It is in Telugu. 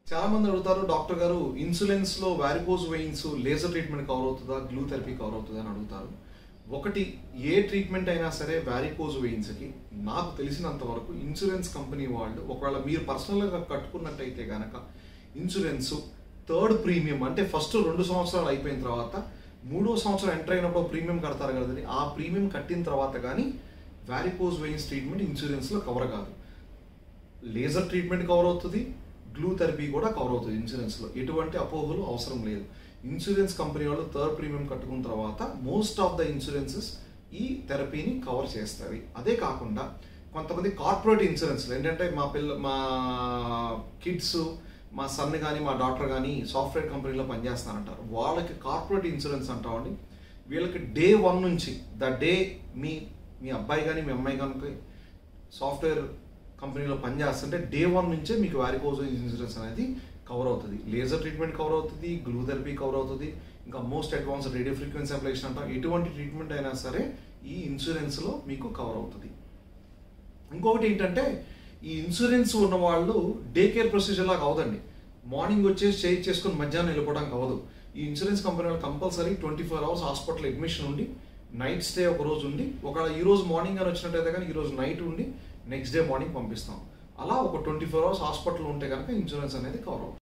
చాలా మంది అడుగుతారు డాక్టర్ గారు ఇన్సులిన్స్ లో varicose veins laser treatment cover అవుతుందా గ్లూ థెరపీ కవర్ అవుతుందా అని అడుగుతారు ఒకటి ఏ ట్రీట్మెంట్ అయినా సరే వారికోజ్ వెయిన్స్కి నాకు తెలిసినంత వరకు ఇన్సూరెన్స్ కంపెనీ వాళ్ళు ఒకవేళ మీరు పర్సనల్గా కట్టుకున్నట్టయితే గనక ఇన్సూరెన్స్ థర్డ్ ప్రీమియం అంటే ఫస్ట్ రెండు సంవత్సరాలు అయిపోయిన తర్వాత మూడో సంవత్సరం ఎంటర్ అయినప్పుడు ప్రీమియం కడతారు కదండి ఆ ప్రీమియం కట్టిన తర్వాత కానీ వారికోజ్ వెయిన్స్ ట్రీట్మెంట్ ఇన్సూరెన్స్లో కవర్ కాదు లేజర్ ట్రీట్మెంట్ కవర్ అవుతుంది గ్లూ థెరపీ కూడా కవర్ అవుతుంది ఇన్సూరెన్స్లో ఎటువంటి అపోహలు అవసరం లేదు ఇన్సూరెన్స్ కంపెనీ వాళ్ళు థర్డ్ ప్రీమియం కట్టుకున్న తర్వాత మోస్ట్ ఆఫ్ ద ఇన్సూరెన్సెస్ ఈ థెరపీని కవర్ చేస్తాయి అదే కాకుండా కొంతమంది కార్పొరేట్ ఇన్సూరెన్స్లు ఏంటంటే మా పిల్ల మా కిడ్స్ మా సన్ కానీ మా డాక్టర్ కానీ సాఫ్ట్వేర్ కంపెనీలో పనిచేస్తానంటారు వాళ్ళకి కార్పొరేట్ ఇన్సూరెన్స్ అంటామండి వీళ్ళకి డే వన్ నుంచి ద డే మీ మీ అబ్బాయి కానీ మీ అమ్మాయి కనుక సాఫ్ట్వేర్ కంపెనీలో పనిచేస్తుంటే డే వన్ నుంచే మీకు వారికోజ్ ఇన్సూరెన్స్ అనేది కవర్ అవుతుంది లేజర్ ట్రీట్మెంట్ కవర్ అవుతుంది గ్లూ థెరపీ కవర్ అవుతుంది ఇంకా most advance radio frequency application అంటాం ఎటువంటి ట్రీట్మెంట్ అయినా సరే ఈ ఇన్సూరెన్స్లో మీకు కవర్ అవుతుంది ఇంకొకటి ఏంటంటే ఈ ఇన్సూరెన్స్ ఉన్న వాళ్ళు డే కేర్ ప్రొసీజర్ లాగా అవదండి మార్నింగ్ వచ్చేసి చేయి చేసుకొని మధ్యాహ్నం వెళ్ళిపోవడానికి అవ్వదు ఈ ఇన్సూరెన్స్ కంపెనీ వాళ్ళు compulsory twenty four hours hospital admission ఉండి నైట్ స్టే ఒక రోజు ఉండి ఒకవేళ ఈ రోజు మార్నింగ్ అని వచ్చినట్టయితే కానీ ఈ రోజు నైట్ ఉండి నెక్స్ట్ డే మార్నింగ్ పంపిస్తాం అలా ఒక ట్వంటీ ఫోర్ అవర్స్ హాస్పిటల్ ఉంటే కనుక ఇన్సూరెన్స్ అనేది కవర్ అవుతుంది